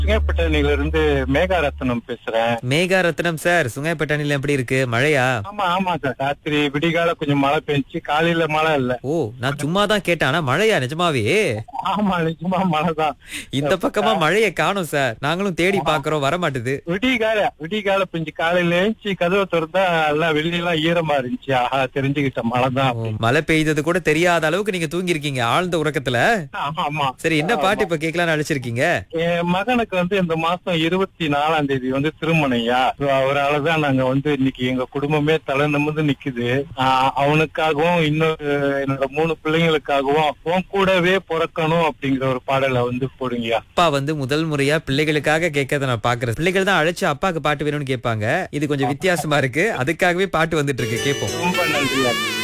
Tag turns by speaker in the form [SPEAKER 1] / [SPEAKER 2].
[SPEAKER 1] சுங்கப்பட்டணில இருந்து மேகாரத்னம் பேசுறேன்
[SPEAKER 2] மேகா ரத்னம் சார் சுங்காய்பட்டாணில எப்படி இருக்கு மழையா
[SPEAKER 1] ஆமா ஆமா சார் ராத்திரி விடிகால கொஞ்சம் மழை பெஞ்சு காலையில மழை இல்ல
[SPEAKER 2] ஓ நான் சும்மா தான் கேட்டேன் ஆனா மழையா நிஜமாவே
[SPEAKER 1] ஆமா நிஜமா மழை தான்
[SPEAKER 2] இந்த பக்கமா மழைய காணோம் சார் நாங்களும் தேடி பாக்குறோம் வர மாட்டுது
[SPEAKER 1] விடிகால விடிகால பெஞ்சு காலையில எழுந்துச்சு கதவை திறந்தா எல்லாம் வெளியெல்லாம் ஈரமா இருந்துச்சு ஆஹா தெரிஞ்சுக்கிட்ட மழை தான்
[SPEAKER 2] ஓ, மழை பெய்தது கூட தெரியாத அளவுக்கு நீங்க தூங்கி இருக்கீங்க ஆழ்ந்த உறக்கத்துல
[SPEAKER 1] ஆமா ஆமா
[SPEAKER 2] சரி என்ன பாட்டு இப்ப கேட்கலாம்னு அழைச்சிருக்கீங்க
[SPEAKER 1] என் மகனுக்கு வந்து இந்த மாசம் இருபத்தி நாலாம் தேதி வந்து திருமணையா So, அவராலதான் நாங்க வந்து இன்னைக்கு எங்க குடும்பமே தலை நிமிர்ந்து நிக்குது ஆஹ் அவனுக்காகவும் இன்னொரு என்னோட மூணு பிள்ளைங்களுக்காகவும் உன் கூடவே பிறக்கணும் அப்படிங்கிற ஒரு பாடலை வந்து போடுங்கயா
[SPEAKER 2] அப்பா வந்து முதல் முறையா பிள்ளைகளுக்காக கேட்கறத நான் பாக்குறேன் பிள்ளைகள் தான் அழைச்சு அப்பாக்கு பாட்டு வேணும்னு கேட்பாங்க இது கொஞ்சம் வித்தியாசமா இருக்கு அதுக்காகவே பாட்டு வந்துட்டு இருக்கு கேட்போம்
[SPEAKER 1] ரொம்ப நன்றியா